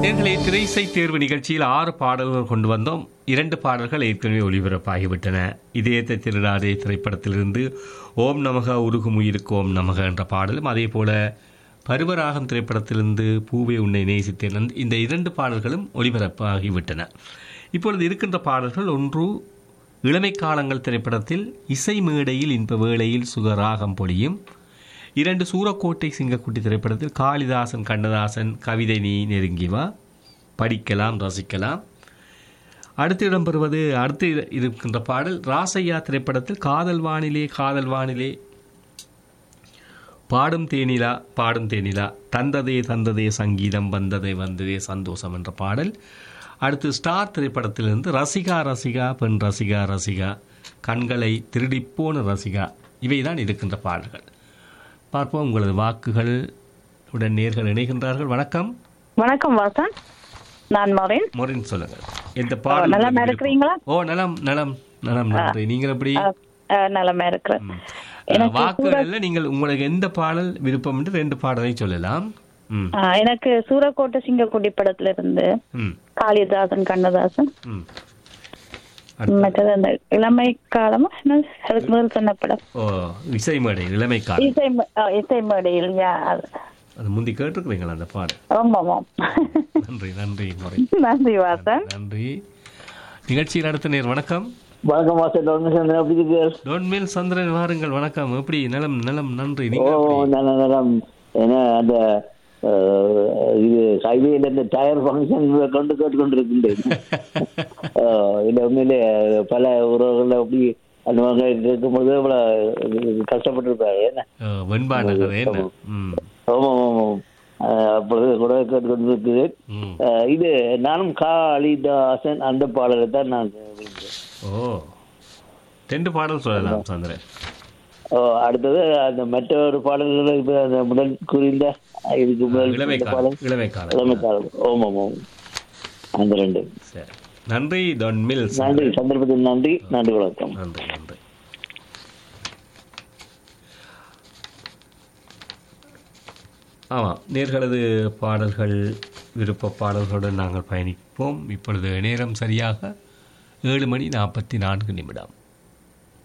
நேர்களை திரைசை தேர்வு நிகழ்ச்சியில் ஆறு பாடல்கள் கொண்டு வந்தோம் இரண்டு பாடல்கள் ஏற்கனவே ஒளிபரப்பாகிவிட்டன இதயத்தை திருடாதே திரைப்படத்திலிருந்து ஓம் நமக உருகும் உயிருக்கு ஓம் நமக என்ற பாடலும் அதே போல பருவராகம் திரைப்படத்திலிருந்து பூவே உன்னை நேசித்தேன் இந்த இரண்டு பாடல்களும் ஒளிபரப்பாகிவிட்டன இப்பொழுது இருக்கின்ற பாடல்கள் ஒன்று இளமை காலங்கள் திரைப்படத்தில் இசை மேடையில் இன்ப வேளையில் சுகராகம் பொழியும் இரண்டு சூரக்கோட்டை சிங்கக்குட்டி திரைப்படத்தில் காளிதாசன் கண்ணதாசன் கவிதை நீ நெருங்கி வா படிக்கலாம் ரசிக்கலாம் அடுத்து இடம்பெறுவது அடுத்து இரு- இருக்கின்ற பாடல் ராசையா திரைப்படத்தில் காதல் வானிலே காதல் வானிலே பாடும் தேனிலா பாடும் தேனிலா தந்ததே தந்ததே சங்கீதம் வந்ததே வந்ததே சந்தோஷம் என்ற பாடல் அடுத்து ஸ்டார் திரைப்படத்திலிருந்து ரசிகா ரசிகா பெண் ரசிகா ரசிகா கண்களை திருடிப்போன ரசிகா இவைதான் இருக்கின்ற பாடல்கள் பார்ப்போம் உங்களது வாக்குகள் உடன் நேர்கள் இணைகின்றார்கள் வணக்கம் வணக்கம் வாசன் நான் மொரின் மொரின் சொல்லுங்கள் எந்த பாடல் நலமா உங்களுக்கு இருக்கிறீங்களா? விருப்பம்? ஓ நலம் நலம் நலம் நன்றி நீங்கள் எப்படி அஹ், அஹ், நலமா இருக்கிறேன் எனக்கு வாக்குகள்ல நீங்கள் உங்களுக்கு எந்த பாடல் விருப்பம் என்று ரெண்டு பாடலை சொல்லலாம் ம் அஹ், எனக்கு சூரக்கோட்டை சிங்கக்குடி படத்துல இருந்து ம் காளிதாசன் கண்ணதாசன் ம் மற்றது அந்த இளமை காலமா என்ன அதுக்கு முதல் சொன்ன படம் ஓ இசை மேடை இளமைக்காரன் இசை ம- அஹ், இசை மேடையில் யா, அது. அது முந்தி கேட்டிருக்கிறீங்களா அந்த பாடல் ஆமாம் ஆமாம் நன்றி நன்றி முறை நன்றி வாசன் நன்றி நிகழ்ச்சியில் அடுத்த நேர் வணக்கம் வணக்கம் மாஸ்டர் டொனேஷன் எப்படி இருக்கு டோன்மேல் சந்திரன் வாருங்கள் வணக்கம் எப்படி நலம் நலம் நன்றி ஓ நீங்கள் எப்படி? நல்ல நேரம் ஏன்னா அந்த அஹ், இது ஹைவேல இந்த டயர் ஃபங்க்ஷன் கொண்டு கேட்டுக்கொண்டிருக்கின்றேன் அஹ், இல்ல உண்மையிலே பல உறவுகள் அப்படி அந்த மாதிரி கேட்கும்போது இவ்வளவு கஷ்டப்பட்டிருப்பாரு என்ன ஓ, வெண்பா நகர் என்ன ம் ஆமாம் ஆமாம் அஹ், அப்பொழுது கூட கேட்டுக்கொண்டிருக்கிறேன் ம் அஹ், இது நானும் காளிதாசன் அந்த பாடலை தான் நான் விரும்புகிறேன் ஓ ரெண்டு பாடல் சொல்லலாம் சந்திரன் ஓ, அடுத்தது அந்த மற்றொரு பாடல்கள் இப்ப அந்த முதல் குறிந்த இதுக்கு முதல் இந்த இளமைக்காரன் பாடல் இளமைக்காரன் இளமைக்காரன் ஓம் ஓம் ஓம் அந்த ரெண்டு சரி நன்றி டொன் மில்ஸ் நன்றி சந்தர்ப்பத்துக்கு நன்றி நன்றி வணக்கம் நன்றி நன்றி ஆமாம் நேர்களது பாடல்கள் விருப்ப பாடல்களுடன் நாங்கள் பயணிப்போம் இப்பொழுது நேரம் சரியாக ஏழு மணி நாற்பத்தி நான்கு நிமிடம்